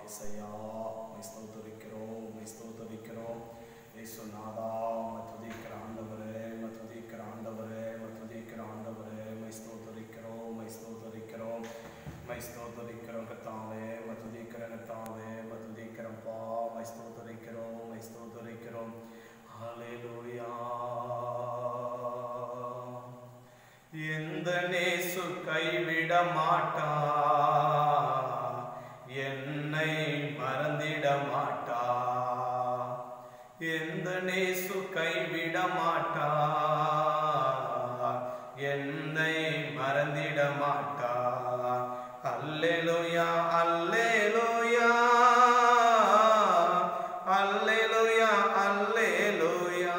இசையா உம்மை ஸ்தோத்தரிக்கிறோம் உம்மை ஸ்தோத்தரிக்கிறோம் இயேசு நாதா உம்மை துதிக்கிற ஆண்டவரே உம்மை துதிக்கிற ஆண்டவரே உம்மை துதிக்கிற ஆண்டவரே உம்மை ஸ்தோத்தரிக்கிறோம் உம்மை ஸ்தோத்தரிக்கிறோம் உம்மை ஸ்தோத்தரிக்கிறோம் கர்த்தாவே உம்மை துதிக்கிற கர்த்தாவே உம்மை துதிக்கிறோம்ப்பா உம்மை ஸ்தோத்தரிக்கிறோம் உம்மை ஸ்தோத்தரிக்கிறோம் ஹalleluya எந்த நேசு கைவிட மாட்டா என்னை மறந்திட மாட்டா எந்த நேசு கைவிட மாட்டா என்னை மறந்திட மாட்டா அல்லேலூயா அல்லேலூயா அல்லேலூயா அல்லேலூயா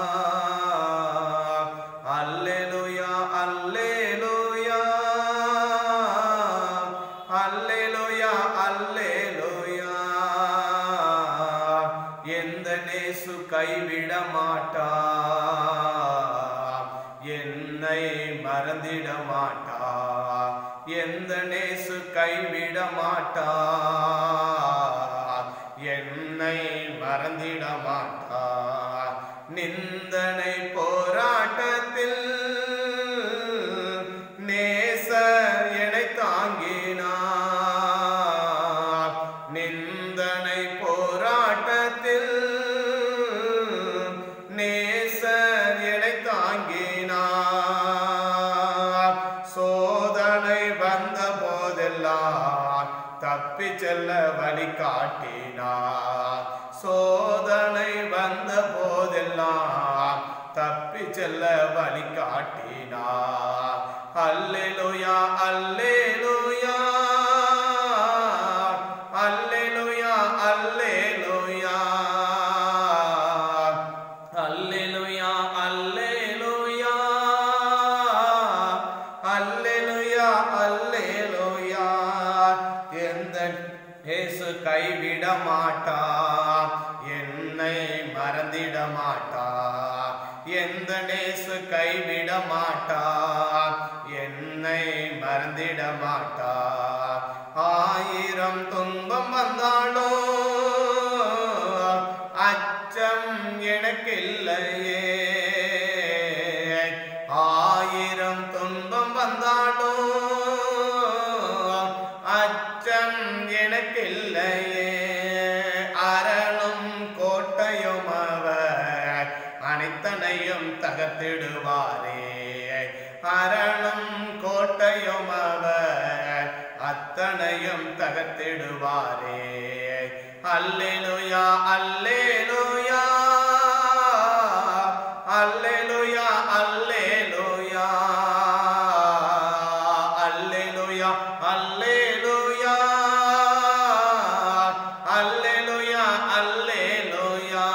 அல்லேலூயா அல்லேலூயா அல்லேலூயா அல்லேலூயா எந்த நேசு கைவிட மாட்டா என்னை மறந்திட மாட்டா எந்த நேசு கைவிட மாட்டா என்னை மறந்திட மாட்டா நிந்தனை போராட்டத்தில் நேச எனை தாங்கினார் நிந்தனை போராட்டத்தில் நேசர் எனை தாங்கினார் சோதனை வந்த போதெல்லாம் தப்பி செல்ல வழி காட்டினார் சோதனை வந்த போதெல்லாம் தப்பி செல்ல வழி காட்டினார் அல்லேலூயா அல்லேலூயா அல்லேலூயா அல்லேலூயா அல்லேலூயா அல்லேலூயா அல்லேலூயா அல்லேலூயா எந்த இயேசு கைவிட மாட்டா என்னை மறந்திட மாட்டா எந்த நேசு கைவிட மாட்டா என்னை மறந்திட மாட்டா ஆயிரம் துன்பம் வந்தாலோ அச்சம் எனக்கில்லையே ஆயிரம் துன்பம் வந்தாலோ அச்சம் எனக்கில்லையே அரணும் கோட்டையும் அவர் அனைத்தனையும் தகர்த்திடுவாரே அரணும் கோட்டையும் அவர் அத்தனையும் தகர்த்திடுவாரே அல்லேலூயா அல்லேலூயா அல்லேலூயா அல்லேலூயா அல்லேலூயா அல்லேலூயா அல்லேலூயா அல்லேலூயா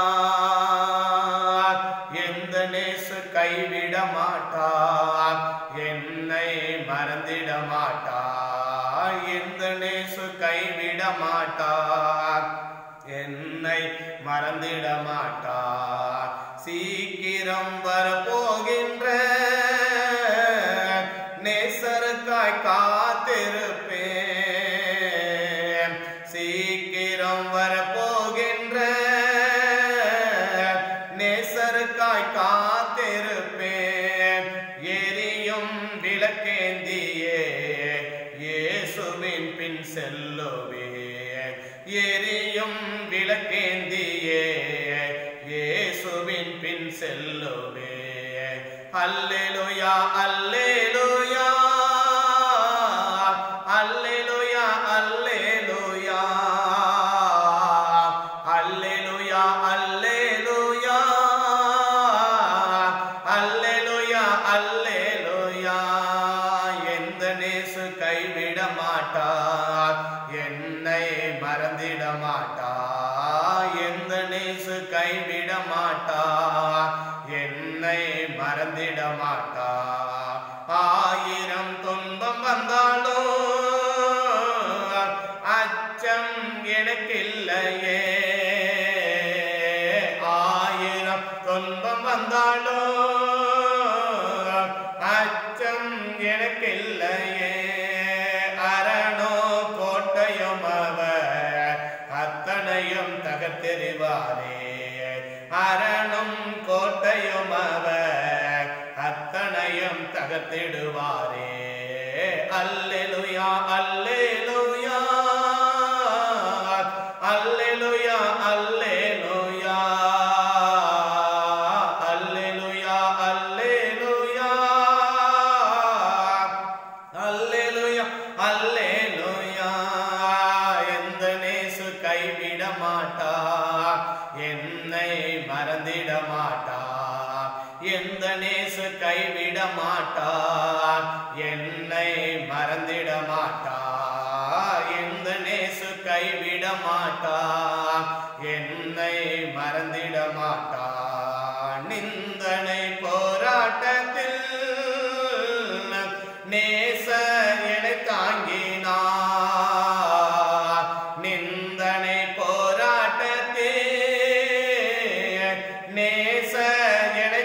எந்த நேசு கைவிட மாட்டா என்னை மறந்திட மாட்டா எந்த நேசு கைவிட மாட்டா என்னை மறந்திட மாட்டா சீக்கிரம் வரப்போகின்ற நேசருக்காய் காத்திருப்பேன் சீக்கிரம் வரப்போகின்ற நேசருக்காய் காத்திருப்பேன் எரியும் விளக்கேந்தியே இயேசுவின் பின் செல்லுவே எரியும் விளக்கேந்தியே இயேசுவின் பின் செல்லுவே அல்லேலூயா அல்லேலூயா அல்லேலூயா அல்லேலூயா அல்லேலூயா அல்லேலூயா அல்லேலூயா அல்லேலூயா எந்த நேசு கைவிட மாட்டார் என்னை மறந்திட மாட்டார் எந்த நேசு கைவிட மாட்டார் என்னை மறந்திட மாட்டார் ஆயிரம் துன்பம் வந்தாலோ அச்சம் எனக்கில்லையே ஆயிரம் துன்பம் வந்தாலோ அச்சம் எனக்கில்லையே அரணோ கோட்டையும் அவர் தகர்த்தெறிவாரே அரணும் கோட்டையும் அவர் அத்தனையும் தகர்த்திடுவாரே அல்லேலுயா அல்லேலுயா அல்லேலுயா அல்லேலுயா அல்லேலுயா அல்லேலுயா அல்லேலுயா அல்லேலுயா எந்த நேசு கைவிட மாட்டா என்னை மறந்திட மாட்டா எந்த நேசு கைவிட மாட்டா என்னை மறந்திட மாட்டா எந்த நேசு கைவிட மாட்டா என்னை மறந்திட மாட்டா நிந்தனை போராட்டத்தில் நேச எனை தாங்கினார் நிந்தனை போராட்டத்தே நேச எனை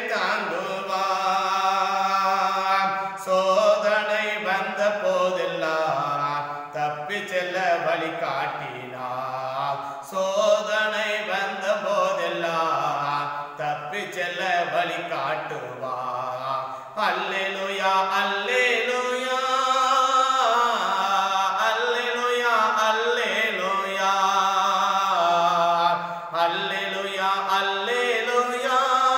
தாங்குவார் சோதனை வந்த போதெல்லாம் தப்பி செல்ல வழி காட்டினார் சோதனை வந்த போதெல்லாம் தப்பி செல்ல வழி காட்டுவார் அல்லேலுயா அல்லேலுயா அல்லேலுயா அல்லேலுயா அல்லேலுயா அல்லேலுயா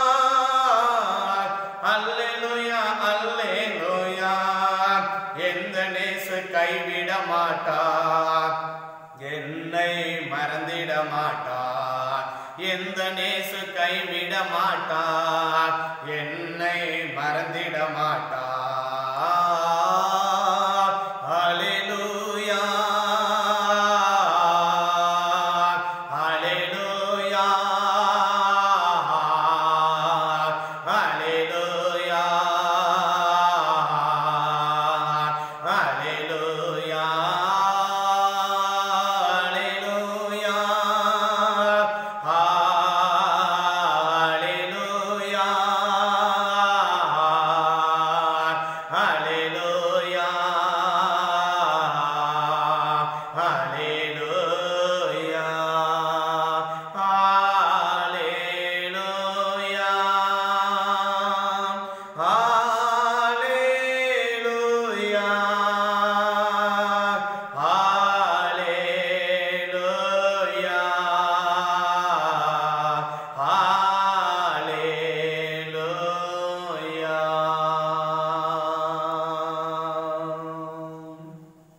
அல்லேலுயா அல்லேலுயா எந்த நேசு கைவிட மாட்டார் என்னை மறந்திட மாட்டார் எந்த நேசு கைவிட மாட்டார் என்னை மறந்திட மாட்டார் ஹalleluya ஹalleluya ஹalleluya ஹalleluya ஹalleluya ஹalleluya ஹalleluya ஹalleluya ஹalleluya ஹalleluya ஹalleluya ஹalleluya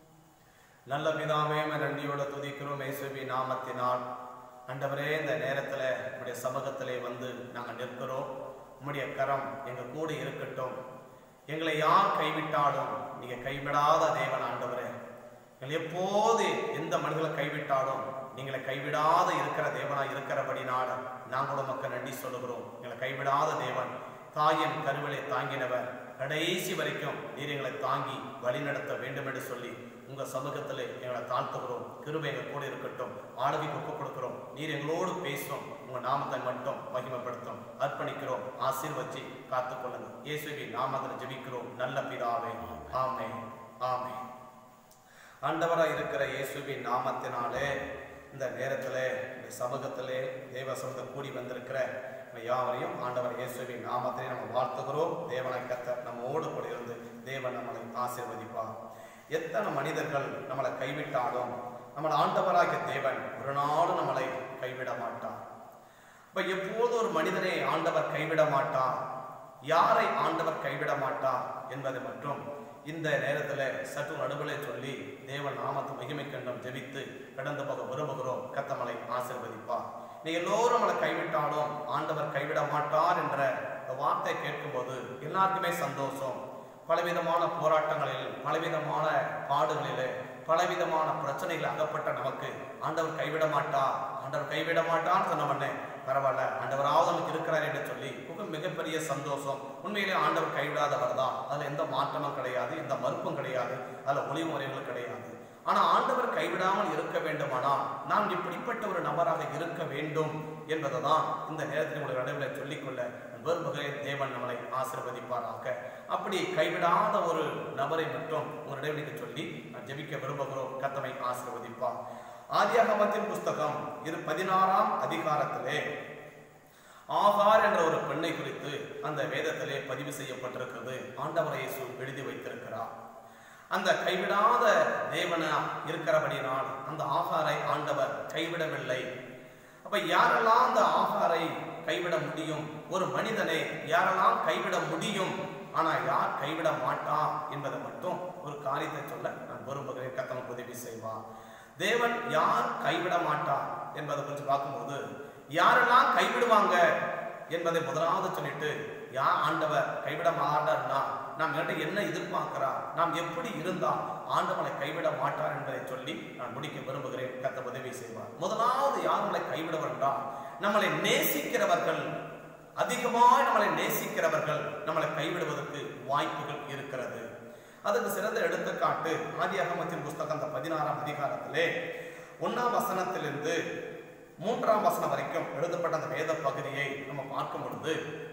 நல்ல பிதாவே உம்மை நன்றியோட துதிக்கிறோம் இயேசுவி நாமத்தினால் ஆண்டவரே இந்த நேரத்துல உம்முடைய சமூகத்திலே வந்து நாங்கள் நிற்கிறோம் உம்முடைய கரம் எங்க கூட இருக்கட்டும் எங்களை யார் கைவிட்டாலும் நீங்க கைவிடாத தேவன் ஆண்டவரே எங்களை எப்போது எந்த மனிதர்களை கைவிட்டாலும் நீங்களை கைவிடாத இருக்கிற தேவனா இருக்கிறபடினால நாங்கள் உமக்கு நன்றி சொல்லுகிறோம் எங்களை கைவிடாத தேவன் தாயின் கருவிலை தாங்கினவர் கடைசி வரைக்கும் நீர் எங்களை தாங்கி வழிநடத்த வேண்டும் என்று சொல்லி உங்க சமூகத்தில் எங்களை தாழ்த்துகிறோம் கிருபை எங்க கூட இருக்கட்டும் ஆளுகைக்கு ஒப்புக் கொடுக்கிறோம் நீர் எங்களோடு பேசும் உங்க நாமத்தை மட்டும் மகிமைப்படுத்தும் அர்ப்பணிக்கிறோம் ஆசீர்வச்சி காத்துக்கொள்ளுங்க இயேசுவி நாமத்தில் ஜெபிக்கிறோம் நல்ல பிதாவே ஆமே ஆமே ஆண்டவராக இருக்கிற இயேசுவின் நாமத்தினாலே இந்த நேரத்திலே இந்த சமூகத்திலே தேவ சமூகம் கூடி வந்திருக்கிற நம்ம யாவரையும் ஆண்டவர் இயேசுவின் நாமத்திலே நம்ம வாழ்த்துகிறோம் தேவனை கத்த நம்மோடு கூட இருந்து தேவன் நம்மளை ஆசீர்வதிப்பார் எத்தனை மனிதர்கள் நம்மளை கைவிட்டாலும் நம்மளை ஆண்டவராகிய தேவன் ஒரு நாளும் நம்மளை கைவிட மாட்டார் இப்ப எப்போது ஒரு மனிதனை ஆண்டவர் கைவிட மாட்டார் யாரை ஆண்டவர் கைவிட மாட்டார் என்பதை மற்றும் இந்த நேரத்துல சற்று நடுவில் சொல்லி தேவன் நாமத்து மகிமை கண்டம் ஜெபித்து கடந்து போக விரும்புகிறோம் கத்தமலை ஆசீர்வதிப்பார் நீ எல்லோரும் நம்மளை கைவிட்டாலும் ஆண்டவர் கைவிட மாட்டார் என்ற வார்த்தை கேட்கும்போது எல்லாருக்குமே சந்தோஷம் பலவிதமான போராட்டங்களில் பலவிதமான பாடுகளிலே பலவிதமான பிரச்சனைகள் அகப்பட்ட நமக்கு ஆண்டவர் கைவிட மாட்டா ஆண்டவர் கைவிட மாட்டான்னு சொன்ன உடனே பரவாயில்ல ஆண்டவராவது நமக்கு இருக்கிறார் என்று சொல்லி மிக மிகப்பெரிய சந்தோஷம் உண்மையிலே ஆண்டவர் கைவிடாதவர் தான் அதுல எந்த மாற்றமும் கிடையாது எந்த மறுப்பும் கிடையாது அதுல ஒளிமுறைகளும் கிடையாது ஆனா ஆண்டவர் கைவிடாமல் இருக்க வேண்டுமானால் நாம் இப்படிப்பட்ட ஒரு நபராக இருக்க வேண்டும் என்பதை தான் இந்த நேரத்தில் உங்களுக்கு நடுவில் சொல்லிக்கொள்ள விரும்புகிறேன் தேவன் நம்மளை ஆசீர்வதிப்பாராக அப்படி கைவிடாத ஒரு நபரை மட்டும் ஒரு இடைவெளிக்கு சொல்லி நான் ஜெபிக்க விரும்புகிறோம் கத்தமை ஆசீர்வதிப்பார் ஆதியாகமத்தின் புஸ்தகம் இது பதினாறாம் அதிகாரத்திலே ஆகார் என்ற ஒரு பெண்ணை குறித்து அந்த வேதத்திலே பதிவு செய்யப்பட்டிருக்கிறது ஆண்டவர் இயேசு எழுதி வைத்திருக்கிறார் அந்த கைவிடாத தேவனா இருக்கிறபடினால் அந்த ஆகாரை ஆண்டவர் கைவிடவில்லை அப்ப யாரெல்லாம் அந்த ஆகாரை கைவிட முடியும் ஒரு மனிதனை யாரெல்லாம் கைவிட முடியும் ஆனா யார் கைவிட மாட்டான் என்பதை மட்டும் ஒரு காரியத்தை சொல்ல நான் விரும்புகிறேன் கத்தனுக்கு உதவி செய்வார் தேவன் யார் கைவிட மாட்டார் என்பதை கொஞ்சம் பார்க்கும்போது யாரெல்லாம் கைவிடுவாங்க என்பதை முதலாவது சொல்லிட்டு யார் ஆண்டவர் கைவிட மாட்டார்னா நாம் என்கிட்ட என்ன எதிர்பார்க்கிறார் நாம் எப்படி இருந்தால் ஆண்டவனை கைவிட மாட்டார் என்பதை சொல்லி நான் முடிக்க விரும்புகிறேன் கத்த உதவி செய்வார் முதலாவது யார் நம்மளை கைவிடவர் என்றால் நம்மளை நேசிக்கிறவர்கள் அதிகமாக நம்மளை நேசிக்கிறவர்கள் நம்மளை கைவிடுவதற்கு வாய்ப்புகள் இருக்கிறது அதுக்கு சிறந்த எடுத்துக்காட்டு ஆதி அகமத்தின் புஸ்தகம் அந்த பதினாறாம் அதிகாரத்திலே ஒன்னாம் வசனத்திலிருந்து மூன்றாம் வசனம் வரைக்கும் எழுதப்பட்ட அந்த வேத பகுதியை நம்ம பார்க்கும் பொழுது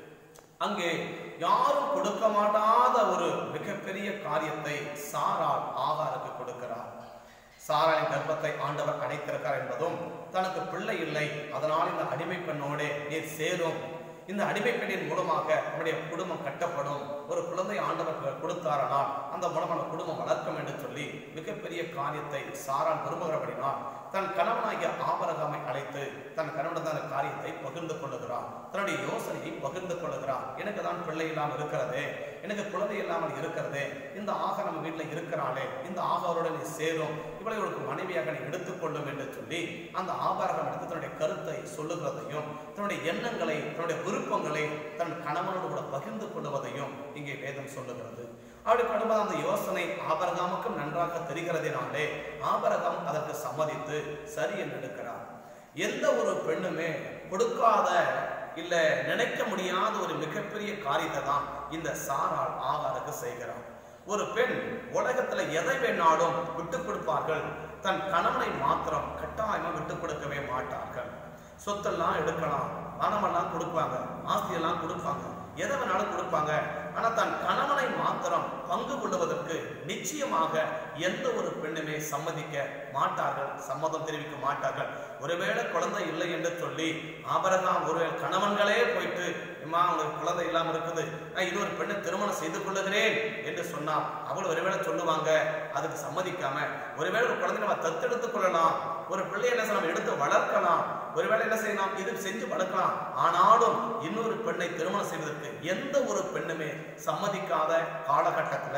அங்கே யாரும் கொடுக்க மாட்டாத ஒரு மிகப்பெரிய காரியத்தை சாரால் ஆகாருக்கு கொடுக்கிறார் சாராளின் கர்ப்பத்தை ஆண்டவர் அடைத்திருக்கார் என்பதும் தனக்கு பிள்ளை இல்லை அதனால் இந்த அடிமை பெண்ணோடே நீர் சேரும் இந்த அடிமை பெண்ணின் மூலமாக நம்முடைய குடும்பம் கட்டப்படும் ஒரு குழந்தை ஆண்டவர் கொடுத்தாரனால் அந்த மூலம் அந்த குடும்பம் வளர்க்கும் என்று சொல்லி மிகப்பெரிய காரியத்தை சாரால் விரும்புகிறபடினால் தன் கணவனாகிய ஆபரகாமை அழைத்து தன் கணவன் அந்த காரியத்தை பகிர்ந்து கொள்ளுகிறார் தன்னுடைய யோசனையை பகிர்ந்து கொள்ளுகிறார் எனக்கு தான் பிள்ளை இல்லாமல் இருக்கிறதே எனக்கு குழந்தை இல்லாமல் இருக்கிறதே இந்த ஆக நம்ம வீட்டில் இருக்கிறாளே இந்த ஆகாரோட நீ சேரும் இவளை ஒரு மனைவியாக நீ எடுத்துக்கொள்ளும் என்று சொல்லி அந்த ஆபாரகம் எடுத்து தன்னுடைய கருத்தை சொல்லுகிறதையும் தன்னுடைய எண்ணங்களை தன்னுடைய விருப்பங்களை தன் கணவனோடு கூட பகிர்ந்து கொள்வதையும் இங்கே வேதம் சொல்லுகிறது அப்படி படும்போது அந்த யோசனை ஆபரகாமுக்கும் நன்றாக தெரிகிறதினாலே ஆபரகம் அதற்கு சம்மதித்து சரி என்று எடுக்கிறார் எந்த ஒரு பெண்ணுமே கொடுக்காத இல்ல நினைக்க முடியாத ஒரு மிகப்பெரிய காரியத்தை தான் இந்த சாரால் ஆகாருக்கு செய்கிறார் ஒரு பெண் உலகத்துல எதை வேணாலும் விட்டு கொடுப்பார்கள் தன் கணவனை மாத்திரம் கட்டாயமா விட்டு கொடுக்கவே மாட்டார்கள் சொத்தெல்லாம் எடுக்கலாம் பணமெல்லாம் கொடுப்பாங்க ஆஸ்தியெல்லாம் கொடுப்பாங்க எதை வேணாலும் கொடுப்பாங்க ஆனா தன் கணவனை மாத்திரம் பங்கு கொள்வதற்கு நிச்சயமாக எந்த ஒரு பெண்ணுமே சம்மதிக்க மாட்டார்கள் சம்மதம் தெரிவிக்க மாட்டார்கள் ஒருவேளை குழந்தை இல்லை என்று சொல்லி ஆபரகாம் ஒருவேளை கணவன்களே போயிட்டு அம்மா உங்களுக்கு குழந்தை இல்லாம இருக்குது நான் இன்னொரு பெண்ணை திருமணம் செய்து கொள்ளுகிறேன் என்று சொன்னால் அவள் ஒருவேளை சொல்லுவாங்க அதுக்கு சம்மதிக்காம ஒருவேளை ஒரு குழந்தை நம்ம தத்தெடுத்துக் கொள்ளலாம் ஒரு பிள்ளை என்ன செய்யலாம் எடுத்து வளர்க்கலாம் ஒருவேளை என்ன செய்யலாம் இது செஞ்சு வளர்க்கலாம் ஆனாலும் இன்னொரு பெண்ணை திருமணம் செய்வதற்கு எந்த ஒரு பெண்ணுமே சம்மதிக்காத காலகட்டத்துல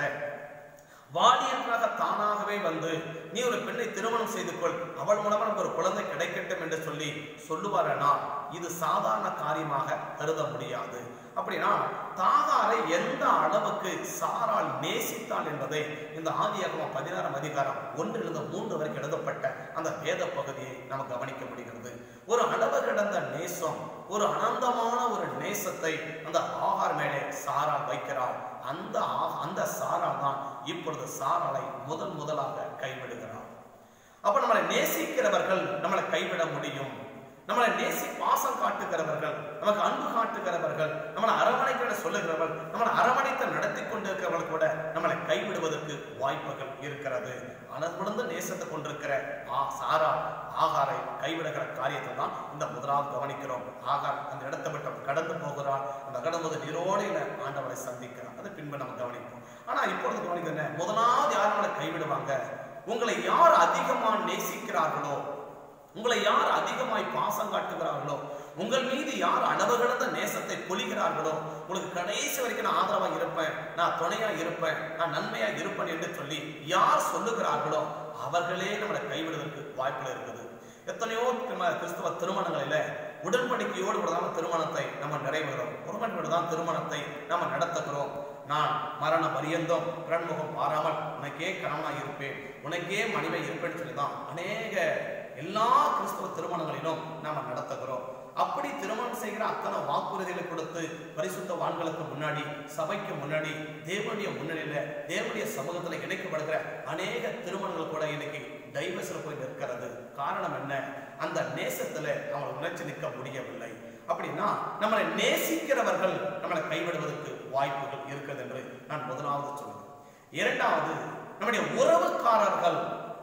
வாலியன்றாக தானாகவே வந்து நீ ஒரு பெண்ணை திருமணம் செய்து கொள் அவள் மூலமா நமக்கு ஒரு குழந்தை கிடைக்கட்டும் என்று சொல்லி சொல்லுவாரனா இது சாதாரண காரியமாக கருத முடியாது அப்படின்னா தாகாரை எந்த அளவுக்கு சாரால் நேசித்தாள் என்பதை இந்த ஆதியாகமம் பதினாறாம் அதிகாரம் ஒன்றிலிருந்து மூன்று வரைக்கும் எழுதப்பட்ட அந்த வேத பகுதியை நம்ம கவனிக்க முடிகிறது ஒரு அளவு கிடந்த நேசம் ஒரு அனந்தமான ஒரு நேசத்தை அந்த ஆகார் மேலே சாரால் வைக்கிறாள் அந்த ஆ- அந்த சாரால் தான் இப்பொழுது சாராலை முதல் முதலாக கைவிடுகிறார் அப்ப நம்மளை நேசிக்கிறவர்கள் நம்மளை கைவிட முடியும் நம்மளை நேசி பாசம் காட்டுகிறவர்கள் நமக்கு அன்பு காட்டுகிறவர்கள் நம்மளை அரவணைக்கிற சொல்லுகிறவர்கள் நம்மளை அரவணைத்து நடத்தி கொண்டிருக்கிறவர்கள் கூட நம்மளை கைவிடுவதற்கு வாய்ப்புகள் இருக்கிறது அனர்விழுந்த நேசத்தை கொண்டிருக்கிற ஆ சாரா ஆகாரை கைவிடுகிற காரியத்தை தான் இந்த முதலாவது கவனிக்கிறோம் ஆகார் அந்த இடத்தை விட்டு அவன் கடந்து போகிறான் அந்த கடந்து நீரோடையில ஆண்டவரை சந்திக்கிறான் அதை பின்பு நம்ம கவனிப்போம் ஆனா இப்பொழுது கவனிக்கிறது என்ன? முதலாவது யார் நம்மளை கைவிடுவாங்க உங்களை யார் அதிகமா நேசிக்கிறார்களோ உங்களை யார் அதிகமாய் பாசம் காட்டுகிறார்களோ உங்கள் மீது யார் அளவு கடந்த நேசத்தை பொழிகிறார்களோ உங்களுக்கு கடைசி வரைக்கும் நான் ஆதரவா இருப்பேன் நான் துணையா இருப்பேன் நான் நன்மையா இருப்பேன் என்று சொல்லி யார் சொல்லுகிறார்களோ அவர்களே நம்மளை கைவிடுவதற்கு வாய்ப்புகள் இருக்குது எத்தனையோ கிறிம- கிறிஸ்தவ திருமணங்களில உடன்படிக்கையோடு கூட தான் திருமணத்தை நம்ம நிறைவேறோம் உடன்படிக்கையோடு தான் திருமணத்தை நம்ம நடத்துகிறோம் நான் மரண பரியந்தம் பிறன்முகம் பாராமல் உனக்கே கணவனாய் இருப்பேன் உனக்கே மனைவி இருப்பேன்னு சொல்லி தான் அநேக எல்லா கிறிஸ்தவ திருமணங்களிலும் நாம நடத்துகிறோம் அப்படி திருமணம் செய்கிற அத்தனை வாக்குறுதிகளை கொடுத்து பரிசுத்த வான்களுக்கு முன்னாடி சபைக்கு முன்னாடி தேவனுடைய முன்னிலையில தேவனுடைய சமூகத்துல இணைக்கப்படுகிற அநேக திருமணங்கள் கூட இன்னைக்கு டைவர்ஸ்ல போய் நிற்கிறது காரணம் என்ன அந்த நேசத்துல அவங்க உணர்ச்சி நிற்க முடியவில்லை அப்படின்னா நம்மளை நேசிக்கிறவர்கள் நம்மளை கைவிடுவதற்கு வாய்ப்புகள் இருக்கிறது என்று நான் முதலாவது சொல்லுவேன் இரண்டாவது நம்முடைய உறவுக்காரர்கள்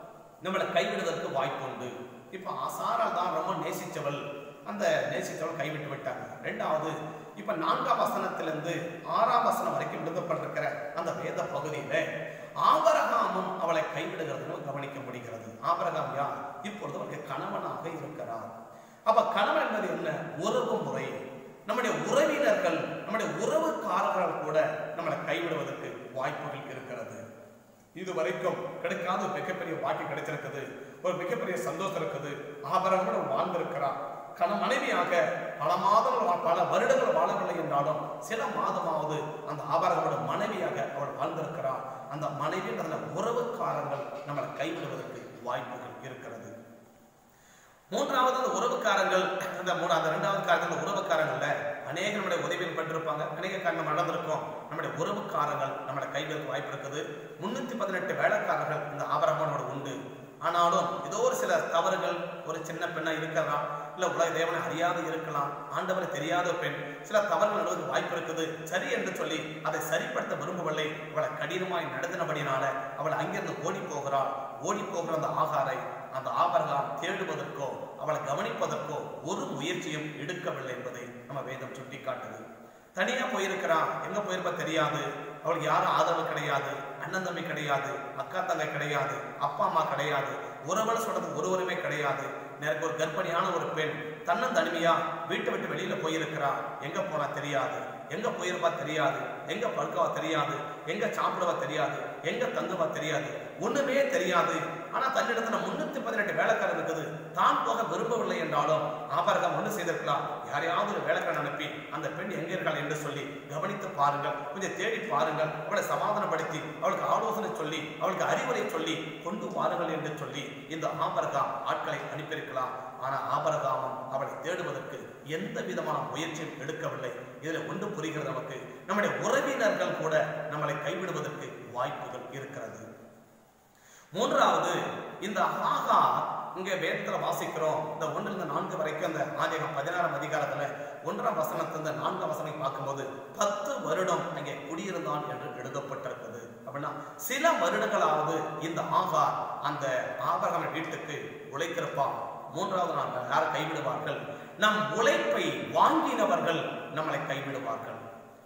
நம்மளை கைவிடுவதற்கு வாய்ப்பு உண்டு இப்போ சாரால் தான் ரொம்ப நேசிச்சவள் அந்த நேசித்தவள் கைவிட்டு விட்டாங்க ரெண்டாவது இப்ப நான்காம் வசனத்திலிருந்து ஆறாம் வசனம் வரைக்கும் எழுதப்பட்டிருக்கிற அந்த வேத பகுதியில ஆபரகாமும் அவளை கைவிடுகிறது கவனிக்க முடிகிறது ஆபரகாம் யார் இப்பொழுது அவருக்கு கணவனாக இருக்கிறார் அப்ப கணவன் என்பது என்ன உறவு முறை நம்முடைய உறவினர்கள் நம்முடைய உறவுக்காரர்கள் கூட நம்மளை கைவிடுவதற்கு வாய்ப்புகள் இருக்கிறது இது வரைக்கும் கிடைக்காத ஒரு மிகப்பெரிய வாக்கி கிடைச்சிருக்குது ஒரு மிகப்பெரிய சந்தோஷம் இருக்குது ஆபரகமும் வாழ்ந்திருக்கிறார் கண மனைவியாக பல மாதங்கள் வா- பல வருடங்கள் வாழவில்லை என்றாலும் சில மாதமாவது அந்த ஆபரகமோட மனைவியாக அவள் வாழ்ந்திருக்கிறார் அந்த மனைவி அந்த உறவுக்காரங்கள் நம்மளை கைவிடுவதற்கு வாய்ப்புகள் இருக்கிறது மூன்றாவது அந்த உறவுக்காரங்கள் அந்த மூணு அந்த ரெண்டாவது காரணம் அந்த உறவுக்காரங்கள்ல அநேக நம்முடைய உதவியில் பட்டிருப்பாங்க அநேக காரணம் நடந்திருக்கும் நம்முடைய உறவுக்காரங்கள் நம்மளை கைவிடுறதுக்கு வாய்ப்பு இருக்குது முன்னூத்தி பதினெட்டு வேலைக்காரர்கள் இந்த ஆபரகமோட உண்டு ஆனாலும் ஏதோ ஒரு சில தவறுகள் ஒரு சின்ன பெண்ணா இருக்கலாம் இல்ல உலக தேவனை அறியாது இருக்கலாம் ஆண்டவரை தெரியாத பெண் சில தவறுகள் நடவதற்கு வாய்ப்பு இருக்குது சரி என்று சொல்லி அதை சரிப்படுத்த விரும்பவில்லை அவளை கடினமாய் நடத்தினபடினால அவள் அங்கிருந்து ஓடி போகிறாள் ஓடி போகிற அந்த ஆகாரை அந்த ஆபரகாம் தேடுவதற்கோ அவளை கவனிப்பதற்கோ ஒரு முயற்சியும் எடுக்கவில்லை என்பதை நம்ம வேதம் சுட்டிக்காட்டுது தனியா போயிருக்கிறான் எங்க போயிருப்பா தெரியாது அவளுக்கு யாரும் ஆதரவு கிடையாது அண்ணன் தம்பி கிடையாது அக்கா தங்கை கிடையாது அப்பா அம்மா கிடையாது உறவுன்னு சொல்றது ஒருவருமே கிடையாது எனக்கு ஒரு கர்ப்பிணியான ஒரு பெண் தன்னன் தனிமையா வீட்டை விட்டு வெளியில போயிருக்கிறா எங்க போனா தெரியாது எங்க போயிருப்பா தெரியாது எங்க படுக்கவா தெரியாது எங்க சாப்பிடவா தெரியாது எங்க தங்குவா தெரியாது ஒண்ணுமே தெரியாது ஆனா தன்னிடத்துல முன்னூத்தி பதினெட்டு வேலைக்காரர் இருக்குது தான் போக விரும்பவில்லை என்றாலும் ஆபரகம் ஒண்ணு செய்திருக்கலாம் யாரையாவது ஒரு வேலைக்காரன் அனுப்பி அந்த பெண் எங்க இருக்காள் என்று சொல்லி கவனித்து பாருங்கள் கொஞ்சம் தேடி பாருங்கள் அவளை சமாதானப்படுத்தி அவளுக்கு ஆலோசனை சொல்லி அவளுக்கு அறிவுரை சொல்லி கொண்டு வாருங்கள் என்று சொல்லி இந்த ஆபரகாம் ஆட்களை அனுப்பியிருக்கலாம் ஆனா ஆபரகாமம் அவளை தேடுவதற்கு எந்த விதமான முயற்சியும் எடுக்கவில்லை இதுல ஒன்று புரிகிறது நமக்கு நம்முடைய உறவினர்கள் கூட நம்மளை கைவிடுவதற்கு வாய்ப்புகள் இருக்கிறது மூன்றாவது இந்த ஆகா இங்க வேதத்துல வாசிக்கிறோம் இந்த ஒன்றுல இருந்து நான்கு வரைக்கும் அந்த ஆதிகம் பதினாறாம் அதிகாரத்துல ஒன்றாம் வசனத்திலிருந்து நான்காம் வசனம் பார்க்கும்போது பத்து வருடம் அங்கே குடியிருந்தான் என்று எழுதப்பட்டிருக்குது அப்படின்னா சில வருடங்களாவது இந்த ஆகார் அந்த ஆபரகம வீட்டுக்கு உழைத்திருப்பான் மூன்றாவது நாள் யார் கைவிடுவார்கள் நம் உழைப்பை வாங்கினவர்கள் நம்மளை கைவிடுவார்கள்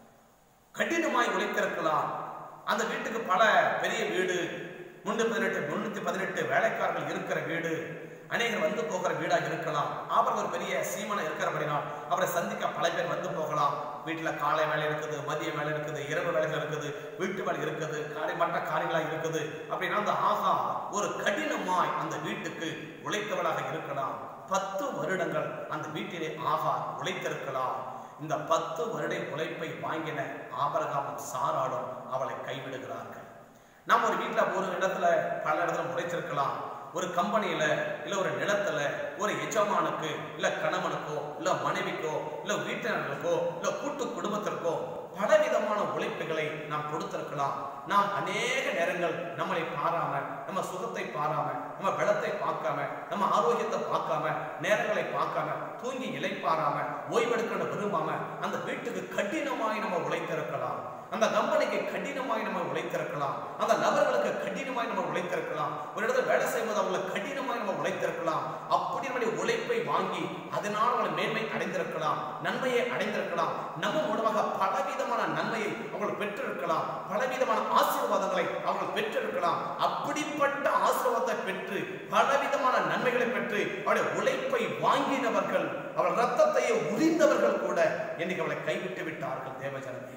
கடினமாய் உழைத்திருக்கலாம் அந்த வீட்டுக்கு பல பெரிய வீடு முன்னூத்தி பதினெட்டு முன்னூத்தி பதினெட்டு வேலைக்காரர்கள் இருக்கிற வீடு அநேகர் வந்து போகிற வீடாக இருக்கலாம் அவர் ஒரு பெரிய சீமனை இருக்கிறபடினால் அவரை சந்திக்க பல பேர் வந்து போகலாம் வீட்டுல காலை வேலை இருக்குது மதிய வேலை இருக்குது இரவு வேலைகள் இருக்குது வீட்டு வேலை இருக்குது காலை மற்ற காரியங்களா இருக்குது அப்படின்னா அந்த ஆகா ஒரு கடினமாய் அந்த வீட்டுக்கு உழைத்தவளாக இருக்கலாம் பத்து வருடங்கள் அந்த வீட்டிலே ஆகா உழைத்திருக்கலாம் இந்த பத்து வருட உழைப்பை வாங்கின ஆபரகாமும் சாராளும் அவளை கைவிடுகிறார்கள் நாம் ஒரு வீட்ல ஒரு இடத்துல பல இடத்துல உழைச்சிருக்கலாம் ஒரு கம்பெனியில இல்ல ஒரு நிலத்துல ஒரு எஜமானுக்கு இல்ல கணவனுக்கோ இல்ல மனைவிக்கோ இல்ல வீட்டினர்களுக்கோ இல்ல கூட்டு குடும்பத்திற்கோ பலவிதமான உழைப்புகளை நாம் கொடுத்திருக்கலாம் நாம் அநேக நேரங்கள் நம்மளை பாராம நம்ம சுகத்தை பாராம நம்ம பலத்தை பார்க்காம நம்ம ஆரோக்கியத்தை பார்க்காம நேரங்களை பார்க்காம தூங்கி இளைப்பாராம ஓய்வெடுக்கணும் விரும்பாம அந்த வீட்டுக்கு கடினமாய் நம்ம உழைத்திருக்கலாம் அந்த கம்பெனிக்கு கடினமாய் நம்ம உழைத்திருக்கலாம் அந்த நபர்களுக்கு கடினமாய் நம்ம உழைத்திருக்கலாம் ஒரு இடத்துல வேலை செய்வது அவங்களுக்கு கடினமாய் நம்ம உழைத்திருக்கலாம் அப்படி நம்முடைய உழைப்பை வாங்கி அதனால் அவங்களை மேன்மை அடைந்திருக்கலாம் நன்மையை அடைந்திருக்கலாம் நம்ம மூலமாக பலவிதமான நன்மையை அவர்கள் பெற்றிருக்கலாம் பலவிதமான ஆசீர்வாதங்களை அவர்கள் பெற்றிருக்கலாம் அப்படிப்பட்ட ஆசீர்வாதத்தை பெற்று பலவிதமான நன்மைகளை பெற்று அவருடைய உழைப்பை வாங்கினவர்கள் அவள் ரத்தத்தையே உரிந்தவர்கள் கூட இன்னைக்கு அவளை கைவிட்டு விட்டார்கள் தேவஜனமே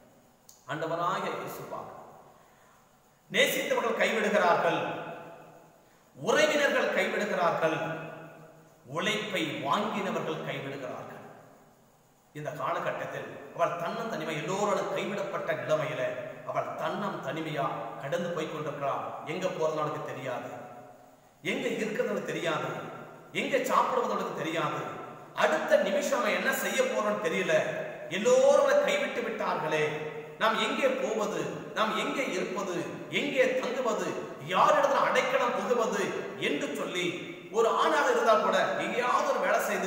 ஆண்டவராய இயேசுவாக நேசித்தவர்கள் கைவிடுகிறார்கள் உறவினர்கள் கைவிடுகிறார்கள் உழைப்பை வாங்கினவர்கள் கைவிடுகிறார்கள் இந்த காலகட்டத்தில் அவள் தன்னம் தனிமை எல்லோரோடும் கைவிடப்பட்ட நிலைமையில அவள் தன்னம் தனிமையா கடந்து போய் கொண்டிருக்கிறாள் எங்க போறது அவளுக்கு தெரியாது எங்க இருக்கிறது அவளுக்கு தெரியாது எங்க சாப்பிடுவது அவளுக்கு தெரியாது அடுத்த நிமிஷம் அவன் என்ன செய்ய போறோம்னு தெரியல எல்லோரும் அவளை கைவிட்டு விட்டார்களே நாம் எங்கே போவது நாம் எங்கே இருப்பது எங்கே தங்குவது யாரிடத்தில் அடைக்கலம் புகுவது என்று சொல்லி ஒரு ஆணாக இருந்தால் கூட எங்கேயாவது ஒரு வேலை செய்து நம்ம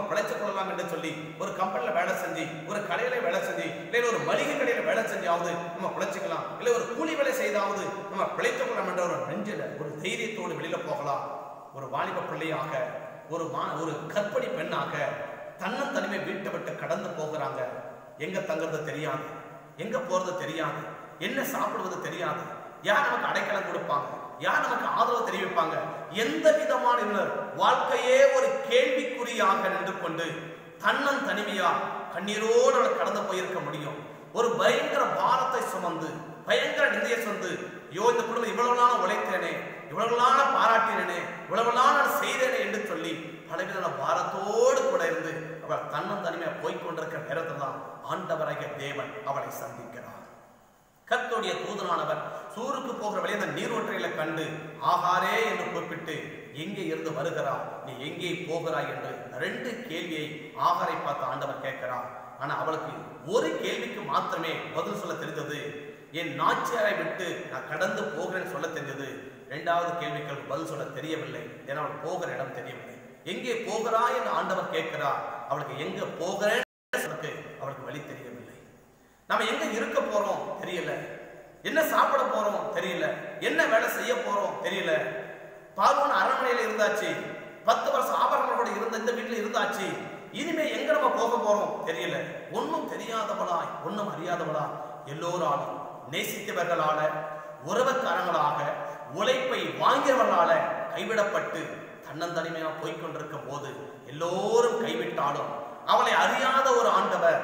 பிழைத்துக் கொள்ளலாம் என்று சொல்லி ஒரு கம்பெனில வேலை செஞ்சு ஒரு கடையில வேலை செஞ்சு இல்லை ஒரு மளிகை கடையில வேலை செஞ்சாவது நம்ம பிழைச்சிக்கலாம் இல்லை ஒரு கூலி வேலை செய்தாவது நம்ம பிழைத்துக் கொள்ளலாம் என்ற ஒரு நெஞ்சில ஒரு தைரியத்தோடு வெளியில போகலாம் ஒரு வாலிப பிள்ளையாக ஒரு மா ஒரு கற்படி பெண்ணாக தன்னந்தனிமை வீட்டை விட்டு கடந்து போகிறாங்க எங்க தங்குறது தெரியாது எங்க போறது தெரியாது என்ன சாப்பிடுவது தெரியாது யார் நமக்கு அடைக்கலம் கொடுப்பாங்க யார் நமக்கு ஆதரவு தெரிவிப்பாங்க எந்த விதமான இன்னொரு வாழ்க்கையே ஒரு கேள்விக்குறியாக நின்று கொண்டு தன்னன் தனிமையா கண்ணீரோடு அவள் கடந்து போயிருக்க முடியும் ஒரு பயங்கர பாரத்தை சுமந்து பயங்கர நிந்தைய சுமந்து ஐயோ இந்த குடும்பம் இவ்வளவு நாள் உழைத்தேனே இவ்வளவு நாள் பாராட்டினேனே இவ்வளவு நாள் நான் செய்தேனே என்று சொல்லி பலவிதமான பாரத்தோடு கூட இருந்து அவள் தன்னன் தனிமையா போய்க் கொண்டிருக்கிற நேரத்தில் தான் ஆண்டவராகிய தேவன் அவளை சந்திக்கிறார் கர்த்தருடைய தூதனானவர் சூருக்கு போகிற வழி அந்த நீரோற்றைகளை கண்டு ஆகாரே என்று கூப்பிட்டு எங்கே இருந்து வருகிறார் நீ எங்கே போகிறாய் என்று ரெண்டு கேள்வியை ஆகாரை பார்த்து ஆண்டவர் கேட்கிறார் ஆனா அவளுக்கு ஒரு கேள்விக்கு மாத்திரமே பதில் சொல்ல தெரிந்தது என் நாச்சியாரை விட்டு நான் கடந்து போகிறேன்னு சொல்ல தெரிஞ்சது இரண்டாவது கேள்விக்கு அவளுக்கு பதில் சொல்ல தெரியவில்லை ஏன்னா அவள் போகிற இடம் தெரியவில்லை எங்கே போகிறாய் என்று ஆண்டவர் கேட்கிறார் அவளுக்கு எங்க போகிறேன் சொல்றதுக்கு அவளுக்கு வழி தெரியவில்லை நம்ம எங்க இருக்க போறோம் தெரியல என்ன சாப்பிட போறோம் தெரியல என்ன வேலை செய்ய போறோம் தெரியல பார்வன் அரண்மனையில இருந்தாச்சு பத்து வருஷம் ஆபரணங்களோட இருந்த இந்த வீட்டுல இருந்தாச்சு இனிமே எங்க நம்ம போக போறோம் தெரியல ஒன்னும் தெரியாதவளாய் ஒன்னும் அறியாதவளா எல்லோராலும் நேசித்தவர்களால உறவுக்காரங்களாக உழைப்பை வாங்கியவர்களால கைவிடப்பட்டு தன்னந்தனிமையா போய்க்கொண்டிருக்கும் போது எல்லோரும் கைவிட்டாலும் அவளை அறியாத ஒரு ஆண்டவர்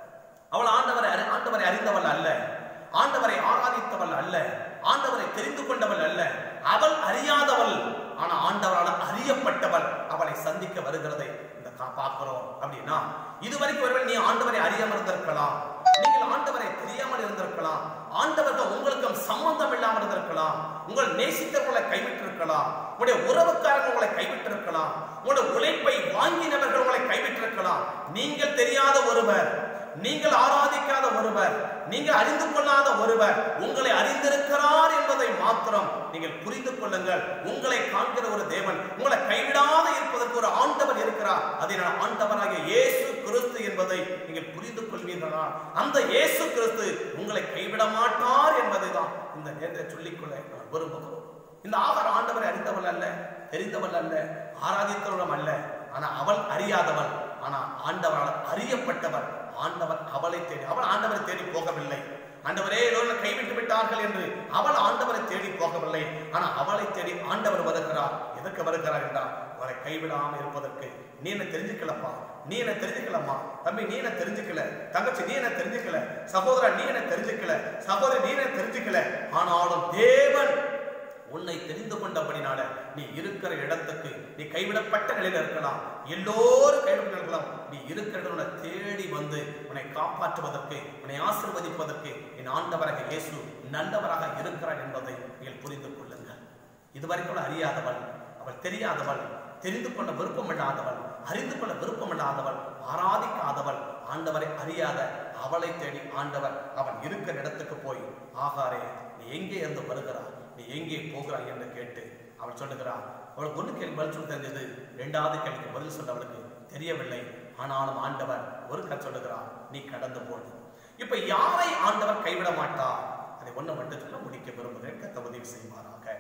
அவள் ஆண்டவரை அறி- ஆண்டவரை அறிந்தவள் அல்ல ஆண்டவரை ஆராதித்தவள் அல்ல ஆண்டவரை தெரிந்து கொண்டவள் அல்ல அவள் அறியாதவள் ஆனா ஆண்டவரால் அறியப்பட்டவள் அவளை சந்திக்க வருகிறதை இந்த கா- பார்க்கிறோம் அப்படின்னா இதுவரைக்கும் ஒருவேளை நீ ஆண்டவரை அறியாமல் இருந்திருக்கலாம் நீங்கள் ஆண்டவரை தெரியாமல் இருந்திருக்கலாம் ஆண்டவர்கள் உங்களுக்கும் சம்பந்தம் இல்லாமல் இருந்திருக்கலாம் உங்கள் நேசித்தவர்களை கைவிட்டிருக்கலாம் உங்களுடைய உறவுக்காரர்கள் உங்களை கைவிட்டிருக்கலாம் உங்களுடைய உழைப்பை வாங்கினவர்கள் உங்களை கைவிட்டிருக்கலாம் நீங்கள் தெரியாத ஒருவர் நீங்கள் ஆராதிக்காத ஒருவர் நீங்கள் அறிந்து கொள்ளாத ஒருவர் உங்களை அறிந்திருக்கிறார் என்பதை மாத்திரம் நீங்கள் புரிந்து கொள்ளுங்கள் உங்களை காண்கிற ஒரு தேவன் உங்களை கைவிடாத இருப்பதற்கு ஒரு ஆண்டவர் இருக்கிறார் அதனால் ஆண்டவராகிய இயேசு கிறிஸ்து என்பதை நீங்கள் புரிந்து கொள்வீர்களா அந்த இயேசு கிறிஸ்து உங்களை கைவிட மாட்டார் என்பதை தான் இந்த நேரத்தை சொல்லிக்கொள்ள நான் விரும்புகிறோம் இந்த ஆகார ஆண்டவரை அறிந்தவள் அல்ல தெரிந்தவள் அல்ல ஆராதித்தவளும் அல்ல ஆனா அவள் அறியாதவள் ஆனா ஆண்டவரால் அறியப்பட்டவர் ஆண்டவர் அவளை தேடி அவள் ஆண்டவரை தேடி போகவில்லை ஆண்டவரே எல்லோரும் கைவிட்டு விட்டார்கள் என்று அவள் ஆண்டவரை தேடி போகவில்லை ஆனா அவளை தேடி ஆண்டவர் வருகிறார் எதற்கு வருகிறார் என்றால் அவளை கைவிடாம இருப்பதற்கு நீ என்ன தெரிஞ்சுக்கலப்பா நீ என்ன தெரிஞ்சுக்கலம்மா தம்பி நீ என்ன தெரிஞ்சுக்கல தங்கச்சி நீ என்ன தெரிஞ்சுக்கல சகோதரா நீ என்ன தெரிஞ்சுக்கல சகோதரி நீ என்ன தெரிஞ்சுக்கல ஆனாலும் தேவன் உன்னை தெரிந்து கொண்டபடினால நீ இருக்கிற இடத்துக்கு நீ கைவிடப்பட்ட நிலையில இருக்கலாம் எல்லோரும் கைவிட இருக்கலாம் நீ இருக்கிற இடம் உன்னை தேடி வந்து உன்னை காப்பாற்றுவதற்கு உன்னை ஆசிர்வதிப்பதற்கு என் ஆண்டவராக இயேசு நல்லவராக இருக்கிறார் என்பதை நீங்கள் புரிந்து கொள்ளுங்கள் இதுவரைக்கும் அவள் அறியாதவள் அவள் தெரியாதவள் தெரிந்து கொள்ள விருப்பமில்லாதவள் அறிந்து கொள்ள விருப்பமில்லாதவள் ஆராதிக்காதவள் ஆண்டவரை அறியாத அவளை தேடி ஆண்டவர் அவன் இருக்கிற இடத்துக்கு போய் ஆகாரே நீ எங்கே இருந்து வருகிறாய் நீ எங்கே போகிறாய் என்று கேட்டு அவள் சொல்லுகிறாள் அவளுக்கு ஒன்று கேள்வி பதில் சொல்ல தெரிஞ்சது இரண்டாவது கேள்விக்கு பதில் சொல்ல அவளுக்கு தெரியவில்லை ஆனாலும் ஆண்டவர் ஒரு கண் சொல்லுகிறார் நீ கடந்து போடு இப்ப யாரை ஆண்டவர் கைவிட மாட்டார் அதை ஒண்ணு மட்டும் சொல்ல முடிக்க விரும்புகிறேன் கத்த உதவி செய்வாராக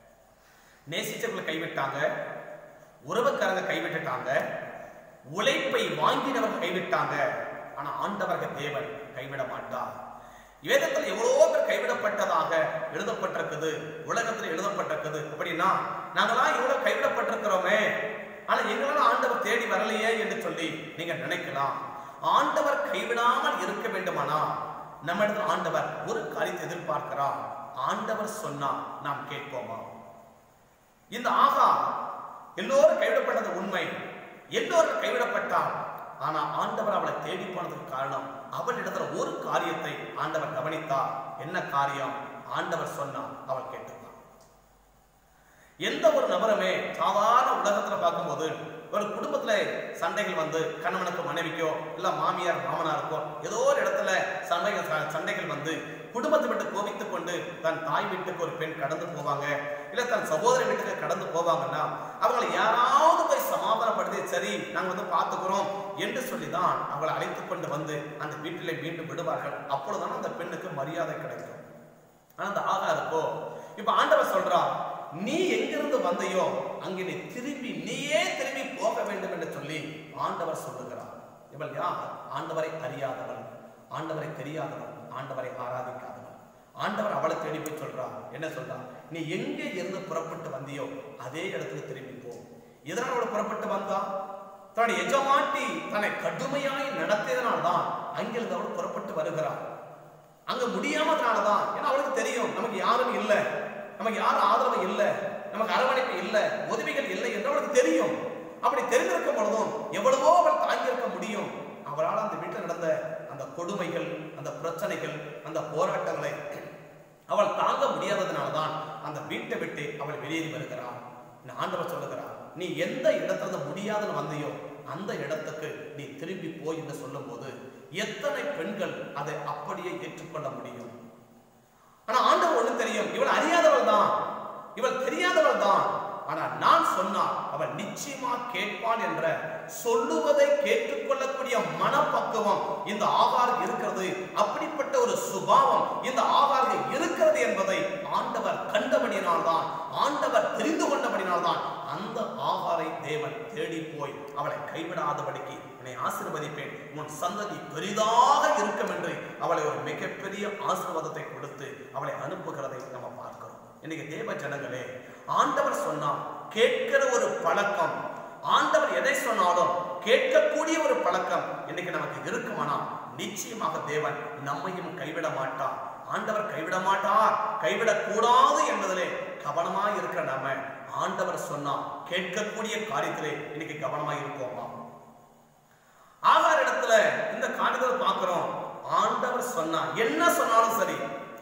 நேசிச்சவர்களை கைவிட்டாங்க உறவுக்காரங்க கைவிட்டுட்டாங்க உழைப்பை வாங்கினவர்கள் கைவிட்டாங்க ஆனா ஆண்டவர்கள் தேவன் கைவிட மாட்டார் வேதத்தில் எவ்வளவோ பேர் கைவிடப்பட்டதாக எழுதப்பட்டிருக்குது உலகத்தில் எழுதப்பட்டிருக்குது அப்படின்னா நாங்களாம் இவ்வளவு கைவிடப்பட்டிருக்கிறோமே ஆனா எங்களால ஆண்டவர் தேடி வரலையே என்று சொல்லி நீங்க நினைக்கலாம் ஆண்டவர் கைவிடாமல் இருக்க வேண்டுமானா நம்ம இடத்துல ஆண்டவர் ஒரு காரியத்தை எதிர்பார்க்கிறார் ஆண்டவர் சொன்னா நாம் கேட்போமா இந்த ஆகா எல்லோரும் கைவிடப்பட்டது உண்மை எல்லோரும் கைவிடப்பட்டார் ஆனா ஆண்டவர் அவளை தேடி போனதுக்கு காரணம் அவள் இடத்துல ஒரு காரியத்தை ஆண்டவர் கவனித்தார் என்ன காரியம் ஆண்டவர் சொன்னா அவள் கேட்டுப்பான் எந்த ஒரு நபருமே சாதாரண உலகத்துல பார்க்கும்போது ஒரு குடும்பத்துல சண்டைகள் வந்து கணவனுக்கு மனைவிக்கோ இல்ல மாமியார் மாமனாருக்கோ ஏதோ ஒரு இடத்துல சண்டைகள் ச- சண்டைகள் வந்து குடும்பத்தை விட்டு கோபித்துக் கொண்டு தன் தாய் வீட்டுக்கு ஒரு பெண் கடந்து போவாங்க இல்ல தன் சகோதரி வீட்டுக்கு கடந்து போவாங்கன்னா அவங்களை யாராவது போய் சமாதானப்படுத்தி சரி நாங்க வந்து பார்த்துக்கிறோம் என்று சொல்லிதான் அவளை அழைத்து கொண்டு வந்து அந்த வீட்டிலே மீண்டும் விடுவார்கள் அப்பொழுதுதான் அந்த பெண்ணுக்கு மரியாதை கிடைக்கும் ஆனா அந்த ஆகாருக்கோ இப்ப ஆண்டவர் சொல்றா நீ எங்கிருந்து வந்தையோ அங்கே நீ திரும்பி நீயே திரும்பி போக வேண்டும் என்று சொல்லி ஆண்டவர் சொல்லுகிறார் இவள் யார் ஆண்டவரை அறியாதவள் ஆண்டவரை தெரியாதவள் ஆண்டவரை ஆராதிக்காதவள் ஆண்டவர் அவளை தேடி போய் சொல்றா என்ன சொல்றா நீ எங்கே இருந்து புறப்பட்டு வந்தியோ அதே இடத்துக்கு திரும்பி போ இதனால் அவள் புறப்பட்டு வந்தா தன்னுடைய எஜமாட்டி தன்னை கடுமையாய் நடத்தியதனால்தான் அங்கிருந்து அவள் புறப்பட்டு வருகிறாள் அங்க முடியாமதுனாலதான் ஏன்னா அவளுக்கு தெரியும் நமக்கு யாரும் இல்லை நமக்கு யாரும் ஆதரவு இல்லை நமக்கு அரவணைப்பு இல்லை உதவிகள் இல்லை என்று அவளுக்கு தெரியும் அப்படி தெரிந்திருக்கும் பொழுதும் எவ்வளவோ அவள் தாங்கியிருக்க முடியும் அவளால் அந்த வீட்டில் நடந்த அந்த கொடுமைகள் அந்த பிரச்சனைகள் அந்த போராட்டங்களை அவள் தாங்க முடியாததுனாலதான் அந்த வீட்டை விட்டு அவள் வெளியேறி வருகிறாள் இந்த ஆண்டவர் சொல்லுகிறார் நீ எந்த இடத்துல இருந்து முடியாதுன்னு வந்தியோ அந்த இடத்துக்கு நீ திரும்பி போய் என்று சொல்லும்போது எத்தனை பெண்கள் அதை அப்படியே ஏற்றுக்கொள்ள முடியும் ஆனா ஆண்டவர் ஒண்ணு தெரியும் இவள் அறியாதவள் தான் இவள் தெரியாதவள் தான் ஆனா நான் சொன்னால் அவள் நிச்சயமா கேட்பாள் என்ற சொல்லுவதை கேட்டுக்கொள்ளக்கூடிய மனப்பக்குவம் இந்த ஆகாருக்கு இருக்கிறது அப்படிப்பட்ட ஒரு சுபாவம் இந்த ஆகாருக்கு இருக்கிறது என்பதை ஆண்டவர் கண்டபடியினால்தான் ஆண்டவர் தெரிந்து கொண்டபடினால்தான் அந்த ஆகாரை தேவன் தேடி போய் அவளை கைவிடாதபடிக்கு உன்னை ஆசீர்வதிப்பேன் உன் சந்ததி பெரிதாக இருக்கும் என்று அவளை ஒரு மிகப்பெரிய ஆசீர்வாதத்தை கொடுத்து அவளை அனுப்புகிறதை நம்ம பார்க்கிறோம் இன்னைக்கு தேவ ஜனங்களே ஆண்டவர் சொன்னா கேட்கிற ஒரு பழக்கம் ஆண்டவர் எதை சொன்னாலும் கேட்கக்கூடிய ஒரு பழக்கம் இன்னைக்கு நமக்கு இருக்குமானா நிச்சயமாக தேவன் நம்மையும் கைவிட மாட்டார் ஆண்டவர் கைவிட மாட்டார் கைவிடக் கூடாது என்பதிலே கவனமா இருக்கிற நம்ம ஆண்டவர் சொன்னா கேட்கக்கூடிய காரியத்திலே இன்னைக்கு கவனமா இருப்போமா ஆகார் இடத்துல இந்த காரியத்தை பார்க்கிறோம் ஆண்டவர் சொன்னா என்ன சொன்னாலும் சரி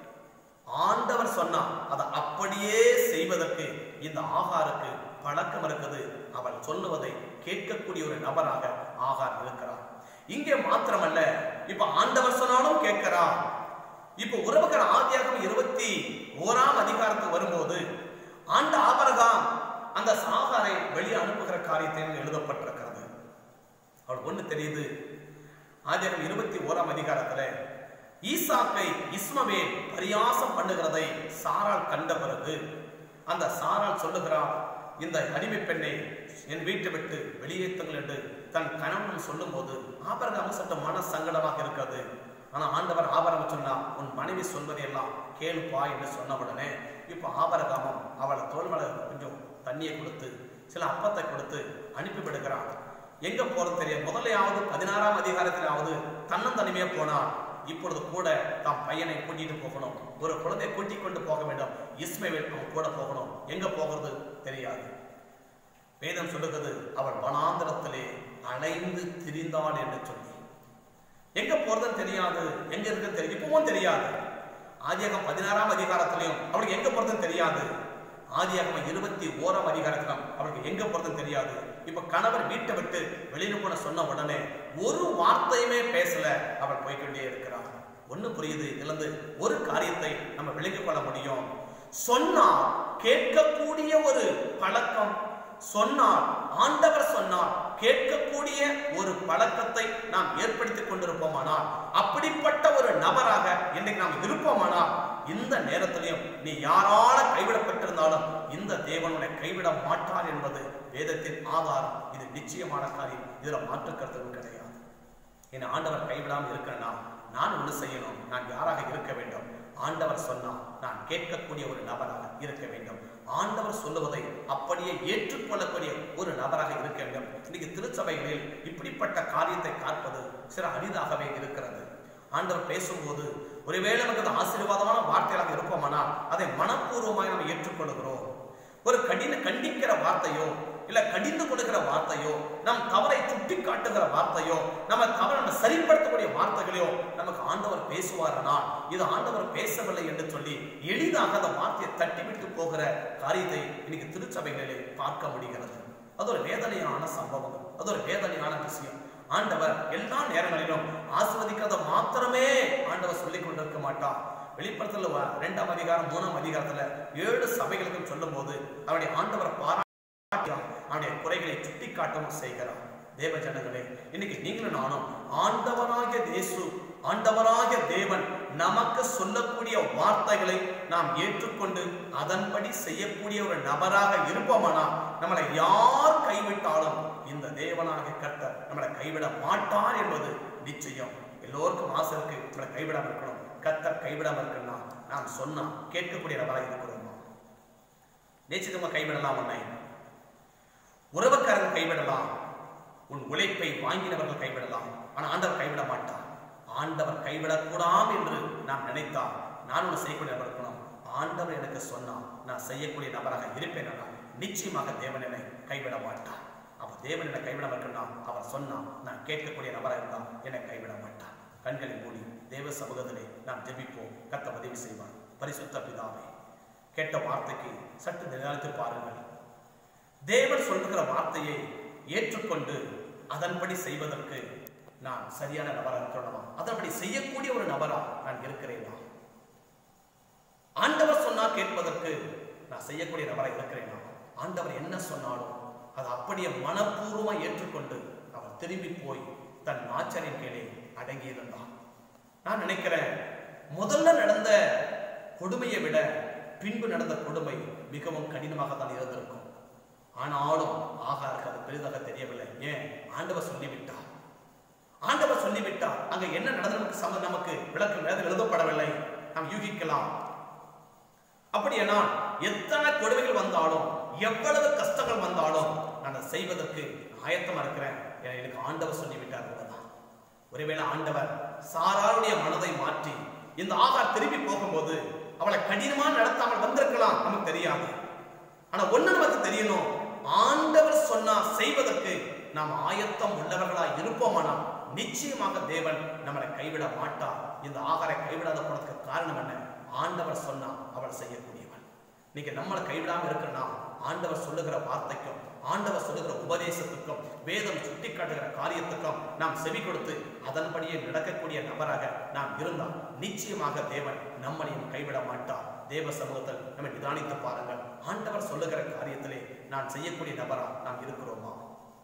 ஆண்டவர் சொன்னா அதை அப்படியே செய்வதற்கு இந்த ஆகாருக்கு பழக்கம் இருக்குது அவள் சொல்லுவதை கேட்கக்கூடிய ஒரு நபராக ஆகார் இருக்கிறார் இங்கே மாத்திரமல்ல இப்ப ஆண்டவர் சொன்னாலும் கேட்கிறா இப்ப உறவுகள் ஆதியாகம் இருபத்தி ஓராம் அதிகாரத்துக்கு வரும்போது ஆண்ட ஆபரகாம் அந்த சாகாரை வெளியே அனுப்புகிற காரியத்தை எழுதப்பட்டிருக்கிறது அவள் ஒண்ணு தெரியுது ஆதியாகம் இருபத்தி ஓராம் அதிகாரத்துல ஈசாக்கை இஸ்மவேல் பரியாசம் பண்ணுகிறதை சாரால் கண்ட பிறகு அந்த சாரால் சொல்லுகிறார் இந்த அடிமை பெண்ணை என் வீட்டை விட்டு வெளியேற்றுங்கள் என்று தன் கணவன் சொல்லும்போது ஆபரகாம சற்று மன சங்கடமாக இருக்கிறது ஆனா ஆண்டவர் ஆபரகம் சொன்னா உன் மனைவி சொல்வதையெல்லாம் கேளுப்பா என்று சொன்ன உடனே இப்போ ஆபரகாமம் அவளை தோல்மலை கொஞ்சம் தண்ணியை கொடுத்து சில அப்பத்தை கொடுத்து அனுப்பி விடுகிறான் எங்க போறது தெரியும் முதலையாவது பதினாறாம் அதிகாரத்திலாவது தன்னந்தனிமையா போனான் இப்பொழுது கூட தாம் பையனை கூட்டிட்டு போகணும் ஒரு குழந்தையை கூட்டிக் கொண்டு போக வேண்டும் இஸ்மேவேல் அவன் கூட போகணும் எங்க போகிறது தெரியாது வேதம் சொல்லுகிறது அவள் வனாந்திரத்திலே அலைந்து திரிந்தாள் என்று சொல்லி எங்க போறதுன்னு தெரியாது எங்க இருக்குன்னு தெரியும் இப்பவும் தெரியாது ஆதியாகம் பதினாறாம் அதிகாரத்திலையும் அவளுக்கு எங்க போறதுன்னு தெரியாது ஆதியாகம் இருபத்தி ஓராம் அதிகாரத்திலும் அவளுக்கு எங்க போறதுன்னு தெரியாது இப்ப கணவர் வீட்டை விட்டு வெளியில போன சொன்ன உடனே ஒரு வார்த்தையுமே பேசல அவள் போய்க்கொண்டே இருக்கிறாள் ஒண்ணு புரியுது இதுல இருந்து ஒரு காரியத்தை நம்ம விளங்கிக் கொள்ள முடியும் சொன்னால் கேட்கக்கூடிய ஒரு பழக்கம் சொன்னால் ஆண்டவர் சொன்னால் கேட்கக்கூடிய ஒரு பழக்கத்தை நாம் ஏற்படுத்திக் கொண்டிருப்போமானால் அப்படிப்பட்ட ஒரு நபராக இன்னைக்கு நாம் இருப்போமானால் இந்த நேரத்திலையும் நீ யாரால கைவிடப்பட்டிருந்தாலும் இந்த தேவன் உன்னை கைவிட மாட்டார் என்பது வேதத்தின் ஆதாரம் இது நிச்சயமான காரியம் இதுல மாற்று கருத்துகள் கிடையாது என் ஆண்டவர் கைவிடாமல் இருக்கிறனா நான் ஒன்று செய்யணும் நான் யாராக இருக்க வேண்டும் ஆண்டவர் சொன்னா நான் கேட்கக்கூடிய ஒரு நபராக இருக்க வேண்டும் ஆண்டவர் சொல்லுவதை அப்படியே ஏற்றுக்கொள்ளக்கூடிய ஒரு நபராக இருக்க வேண்டும் இன்னைக்கு திருச்சபைகளில் இப்படிப்பட்ட காரியத்தை காப்பது சில அரிதாகவே இருக்கிறது ஆண்டவர் பேசும்போது ஒருவேளை நமக்கு அது ஆசீர்வாதமான வார்த்தையாக இருப்போமானால் அதை மனப்பூர்வமாக நம்ம ஏற்றுக்கொள்கிறோம் ஒரு கடின கண்டிக்கிற வார்த்தையோ இல்ல கடிந்து கொடுக்கிற வார்த்தையோ நம் தவறை சுட்டி காட்டுகிற வார்த்தையோ நம்ம தவறை நம்ம சரிப்படுத்தக்கூடிய வார்த்தைகளையோ நமக்கு ஆண்டவர் பேசுவாரனால் இது ஆண்டவர் பேசவில்லை என்று சொல்லி எளிதாக அந்த வார்த்தையை தட்டிவிட்டு போகிற காரியத்தை இன்னைக்கு திருச்சபைகளிலே பார்க்க முடிகிறது அது ஒரு வேதனையான சம்பவம் அது ஒரு வேதனையான விஷயம் ஆண்டவர் எல்லா நேரங்களிலும் ஆசிர்வதிக்கிறத மாத்திரமே ஆண்டவர் சொல்லிக் கொண்டிருக்க மாட்டார் வெளிப்படத்துல வ- இரண்டாம் அதிகாரம் மூணாம் அதிகாரத்துல ஏழு சபைகளுக்கும் சொல்லும் போது அவருடைய ஆண்டவர் பாராட்டியார் அவனுடைய குறைகளை சுட்டிக்காட்டவும் செய்கிறார் தேவ ஜனங்களே இன்னைக்கு நீங்களும் நானும் ஆண்டவராகிய இயேசு ஆண்டவராகிய தேவன் நமக்கு சொல்லக்கூடிய வார்த்தைகளை நாம் ஏற்றுக்கொண்டு அதன்படி செய்யக்கூடிய ஒரு நபராக இருப்போமானா நம்மளை யார் கைவிட்டாலும் இந்த தேவனாகிய கர்த்தர் நம்மளை கைவிட மாட்டார் என்பது நிச்சயம் எல்லோருக்கும் ஆசை இருக்கு நம்மளை கைவிடாம இருக்கணும் கர்த்தர் கைவிடாம இருக்கணும்னா நாம் சொன்னா கேட்கக்கூடிய நபராக இருக்கிறோமா நிச்சயமா கைவிடலாம் உன்னை உறவுக்காரங்க கைவிடலாம் உன் உழைப்பை வாங்கினவர்கள் கைவிடலாம் ஆனா ஆண்டவர் கைவிட மாட்டார் ஆண்டவர் கைவிடக்கூடாது என்று நாம் நினைத்தால் நான் ஒன்று செய்யக்கூடிய நபர் இருக்கணும் ஆண்டவர் எனக்கு சொன்னான் நான் செய்யக்கூடிய நபராக இருப்பேன் ஆனால் நிச்சயமாக தேவன் என்னை கைவிட மாட்டார் அவர் தேவன் என்னை கைவிட மாட்டான் அவர் சொன்னான் நான் கேட்கக்கூடிய நபராக இருந்தால் என்னை கைவிட மாட்டார் கண்களை மூடி தேவ சமூகத்திலே நாம் ஜெபிப்போம் கத்த உதவி செய்வார் பரிசுத்த பிதாவே கேட்ட வார்த்தைக்கு சற்று நிதானித்து பாருங்கள் தேவன் சொல்லுகிற வார்த்தையை ஏற்றுக்கொண்டு அதன்படி செய்வதற்கு நான் சரியான நபரா இருக்கணுமா அதன்படி செய்யக்கூடிய ஒரு நபரா நான் இருக்கிறேனா ஆண்டவர் சொன்னா கேட்பதற்கு நான் செய்யக்கூடிய நபரா இருக்கிறேனா ஆண்டவர் என்ன சொன்னாலும் அதை அப்படியே மனப்பூர்வமா ஏற்றுக்கொண்டு அவர் திரும்பி போய் தன் ஆச்சரின் கீழே அடங்கி இருந்தார் நான் நினைக்கிறேன் முதல்ல நடந்த கொடுமையை விட பின்பு நடந்த கொடுமை மிகவும் கடினமாக தான் இருந்திருக்கும் ஆனாலும் ஆகாருக்கு அது பெரிதாக தெரியவில்லை ஏன் ஆண்டவர் சொல்லிவிட்டார் ஆண்டவர் சொல்லிவிட்டார் அங்க என்ன நடந்தது நமக்கு சம நமக்கு விளக்கம் வேதம் எழுதப்படவில்லை நாம் யூகிக்கலாம் அப்படியானால் எத்தனை கொடுமைகள் வந்தாலும் எவ்வளவு கஷ்டங்கள் வந்தாலும் நான் அதை செய்வதற்கு ஆயத்தமா இருக்கிறேன் என எனக்கு ஆண்டவர் சொல்லிவிட்டார் என்பதுதான் ஒருவேளை ஆண்டவர் சாராருடைய மனதை மாற்றி இந்த ஆகார் திரும்பி போகும்போது அவளை கடினமா நடத்தாமல் வந்திருக்கலாம் நமக்கு தெரியாது ஆனா ஒண்ணு நமக்கு தெரியணும் ஆண்டவர் சொன்னா செய்வதற்கு நாம் ஆயத்தம் உள்ளவர்களா இருப்போமானால் நிச்சயமாக தேவன் நம்மளை கைவிட மாட்டார் இந்த ஆகாரை கைவிடாத போனதுக்கு காரணம் என்ன ஆண்டவர் சொன்னா அவள் செய்யக்கூடியவன் நீங்க நம்மளை கைவிடாம இருக்கிறனா ஆண்டவர் சொல்லுகிற வார்த்தைக்கும் ஆண்டவர் சொல்லுகிற உபதேசத்துக்கும் வேதம் சுட்டி காட்டுகிற காரியத்துக்கும் நாம் செவி கொடுத்து அதன்படியே நடக்கக்கூடிய நபராக நாம் இருந்தால் நிச்சயமாக தேவன் நம்மளையும் கைவிட மாட்டார் தேவ சமூகத்தில் நம்ம நிதானித்து பாருங்கள் ஆண்டவர் சொல்லுகிற காரியத்திலே நான் செய்யக்கூடிய நபரா நாம் இருக்கிறோமா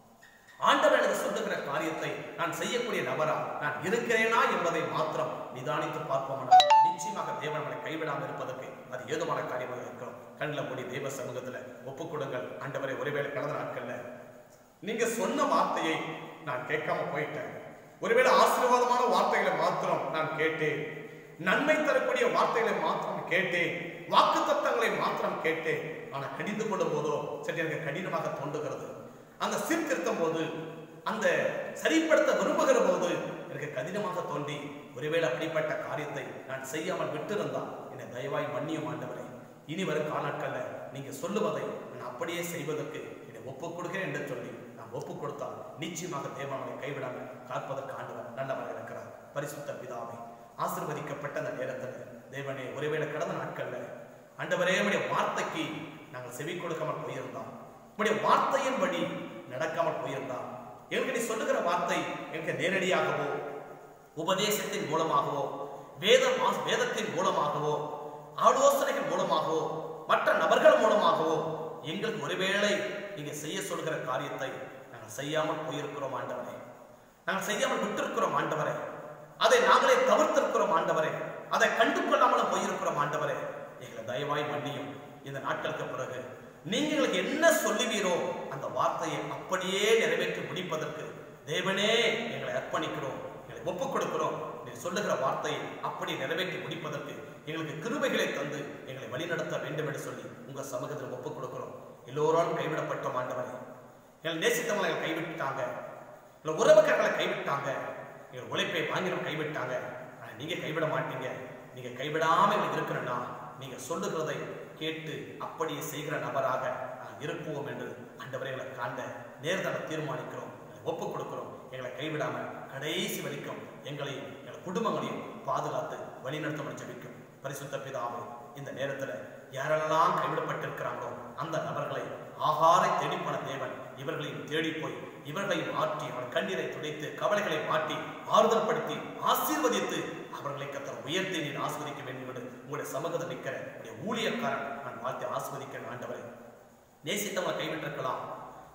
ஆண்டவர் எனக்கு சொல்லுகிற காரியத்தை நான் செய்யக்கூடிய நபரா நான் இருக்கிறேனா என்பதை மாத்திரம் நிதானித்து பார்ப்போம்னா நிச்சயமாக தேவன் நம்மளை கைவிடாமல் இருப்பதற்கு அது ஏதுவான காரியமாக இருக்கும் கண்ணில் மூடி தேவ சமூகத்துல ஒப்புக் கொடுங்கள் ஆண்டவரை ஒருவேளை கடந்த நாட்கள்ல நீங்க சொன்ன வார்த்தையை நான் கேட்காம போயிட்டேன் ஒருவேளை ஆசீர்வாதமான வார்த்தைகளை மாத்திரம் நான் கேட்டேன் நன்மை தரக்கூடிய வார்த்தைகளை மாத்திரம் கேட்டேன் வாக்கு தத்தங்களை மாத்திரம் கேட்டேன் ஆனா கடிந்து கொள்ளும் போதோ சரி எனக்கு கடினமாக தோன்றுகிறது அந்த சீர்திருத்தும் போது அந்த சரிப்படுத்த விரும்புகிற போது எனக்கு கடினமாக தோன்றி ஒருவேளை அப்படிப்பட்ட காரியத்தை நான் செய்யாமல் விட்டிருந்தால் என்னை தயவாய் மன்னியும் ஆண்டவரை இனி வரும் காலநாட்கள்ல நீங்க சொல்லுவதை நான் அப்படியே செய்வதற்கு என்னை ஒப்புக் கொடுக்கிறேன் என்று சொல்லி நான் ஒப்புக் கொடுத்தால் நிச்சயமாக தேவனை கைவிடாமல் காப்பதற்கு ஆண்டவர் நல்லவராக இருக்கிறார் பரிசுத்த பிதாவை ஆசிர்வதிக்கப்பட்ட அந்த நேரத்தில் தேவனே ஒருவேளை கடந்த நாட்கள்ல ஆண்டவரே உடைய வார்த்தைக்கு நாங்கள் செவி கொடுக்காமல் போயிருந்தோம் உடைய வார்த்தையின்படி நடக்காமல் போயிருந்தோம் எங்களுக்கு நீ சொல்லுகிற வார்த்தை எங்களுக்கு நேரடியாகவோ உபதேசத்தின் மூலமாகவோ வேத வாஸ்- வேதத்தின் மூலமாகவோ ஆலோசனைகள் மூலமாகவோ மற்ற நபர்கள் மூலமாகவோ எங்களுக்கு ஒருவேளை நீங்க செய்ய சொல்கிற காரியத்தை நாங்கள் செய்யாமல் போயிருக்கிறோம் ஆண்டவரே நாங்கள் செய்யாமல் விட்டிருக்கிறோம் ஆண்டவரே அதை நாங்களே தவிர்த்திருக்கிறோம் ஆண்டவரே அதை கண்டு கொள்ளாமலும் போயிருக்கிறோம் ஆண்டவரே எங்களை தயவாய் மன்னியும் இந்த நாட்களுக்கு பிறகு நீங்க எங்களுக்கு என்ன சொல்லுவீரோ அந்த வார்த்தையை அப்படியே நிறைவேற்றி முடிப்பதற்கு தேவனே எங்களை அர்ப்பணிக்கிறோம் எங்களை ஒப்புக் கொடுக்கிறோம் நீ சொல்லுகிற வார்த்தையை அப்படி நிறைவேற்றி முடிப்பதற்கு எங்களுக்கு கிருபைகளை தந்து எங்களை வழிநடத்த வேண்டும் என்று சொல்லி உங்க சமூகத்தில் ஒப்புக் கொடுக்கிறோம் எல்லோராலும் கைவிடப்பட்டோம் ஆண்டவரே எங்களை நேசித்தவங்களை எங்களை கைவிட்டாங்க இல்லை உறவுக்காரங்களை கைவிட்டாங்க எங்கள் உழைப்பை வாங்கினோம் கைவிட்டாங்க ஆனா நீங்க கைவிட மாட்டீங்க நீங்க கைவிடாம எங்களுக்கு இருக்கணும்னா நீங்க சொல்லுகிறதை கேட்டு அப்படியே செய்கிற நபராக நான் இருப்போம் என்று ஆண்டவரை எங்களை காண்ட நேர்தலை தீர்மானிக்கிறோம் எங்களை ஒப்புக் கொடுக்கிறோம் எங்களை கைவிடாம கடைசி வரைக்கும் எங்களையும் எங்கள் குடும்பங்களையும் பாதுகாத்து வழிநடத்த ஜெபிக்கும் பரிசுத்த பிதாவே இந்த நேரத்துல யாரெல்லாம் கைவிடப்பட்டிருக்கிறாங்களோ அந்த நபர்களை ஆகாரை தேடிப்போன தேவன் இவர்களையும் தேடி போய் இவர்களையும் மாற்றி அவன் கண்ணீரை துடைத்து கவலைகளை மாற்றி ஆறுதல் படுத்தி ஆசீர்வதித்து அவர்களை கத்தர் உயர்த்தி நீர் ஆஸ்வதிக்க வேண்டும் என்று உங்களுடைய சமூகத்தில் நிற்கிற உங்களுடைய ஊழியக்காரன் நான் வாழ்த்து ஆஸ்வதிக்கிறேன் ஆண்டவரை நேசித்தவங்களை கைவிட்டிருக்கலாம்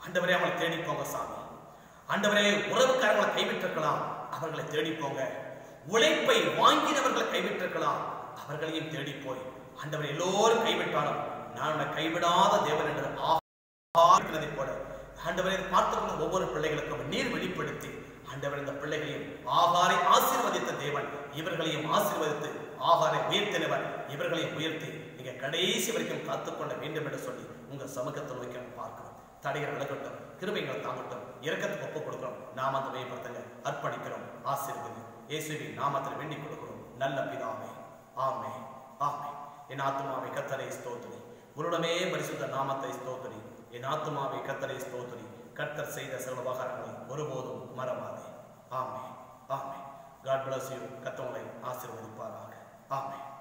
ஆண்டவரே அவங்களை தேடி போங்க சாமி ஆண்டவரே உறவுக்காரங்களை கைவிட்டிருக்கலாம் அவர்களை தேடி போங்க உழைப்பை வாங்கினவர்களை கைவிட்டிருக்கலாம் அவர்களையும் தேடி போய் ஆண்டவர் எல்லோரும் கைவிட்டாலும் நான் உன்னை கைவிடாத தேவன் என்று ஆகிறதை போல ஆண்டவரை பார்த்து கொண்ட ஒவ்வொரு பிள்ளைகளுக்கும் நீர் வெளிப்படுத்தி ஆண்டவர் இந்த பிள்ளைகளையும் ஆகாரை ஆசீர்வதித்த தேவன் இவர்களையும் ஆசீர்வதித்து ஆகாரை உயர்த்தினவர் இவர்களையும் உயர்த்தி நீங்க கடைசி வரைக்கும் காத்துக்கொள்ள வேண்டும் என்று சொல்லி உங்க சமூகத்தை நோக்கி நாங்கள் பார்க்கிறோம் தடைகள் விலகட்டும் கிருபைகள் தாங்கட்டும் இறக்கத்துக்கு ஒப்பு கொடுக்கிறோம் நாமத்தை மேம்படுத்துங்க அர்ப்பணிக்கிறோம் ஆசீர்வதி இயேசுவின் நாமத்தில் வேண்டிக் கொடுக்கிறோம் நல்ல பிதாவே ஆமே ஆமே என் ஆத்துமாவை கத்தரை ஸ்தோத்திரி உன்னுடமே பரிசுத்த நாமத்தை ஸ்தோத்திரி என் ஆத்துமாவை கத்தரை ஸ்தோத்திரி கர்த்தர் செய்த சில உபகாரங்களை ஒருபோதும் மறவாதே ஆமே ஆமே காட் பிளஸ் யூ கத்தவங்களை ஆசீர்வதிப்பாராக ஆமே